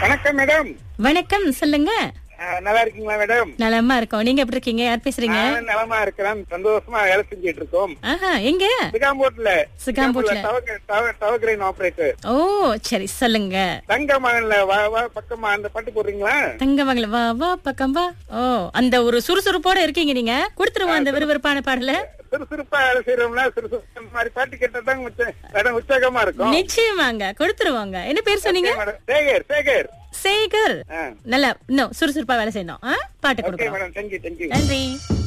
வணக்கம் மேடம் வணக்கம் சொல்லுங்க அஹ், நல்லா இருக்கீங்களா மேடம் நலமா இருக்கோம் நீங்க எப்படி இருக்கீங்க யார் பேசுறீங்க நானும் நலமா இருக்கிறேன் சந்தோஷமா வேலை செஞ்சுட்டு இருக்கோம் ஆஹா எங்க சிகாம்போட்ல சிகாம்போட்ல. டவர் கிரைன் ஆபரேட்டர் ஓ சரி சொல்லுங்க தங்க மகன்ல வா வா பக்கமா அந்த பட்டு போடுறீங்களா தங்கமங்கல வா வா பக்கம் வா ஓ அந்த ஒரு சுறுசுறுப்போட இருக்கீங்க நீங்க கொடுத்துருவோம் அந்த விறுவிறுப்பான பாடல சுறுசுறுப்பா வேலை செய்யறோம்னா சுறுசுறுப்பு இந்த மாதிரி பாட்டு கேட்டதான் மேடம் உற்சாகமா இருக்கும் நிச்சயமாங்க கொடுத்துருவாங்க என்ன பேர் சொன்னீங்க மேடம் சேகர் சேகர் சேகர் ஆ. நல்லா இன்னும் சுறுசுறுப்பா வேலை செய்யணும் ஆ? பாட்டு ஓகே கொடுக்குறோம் மேடம் தேங்க்யூ தேங்க்யூ நன்றி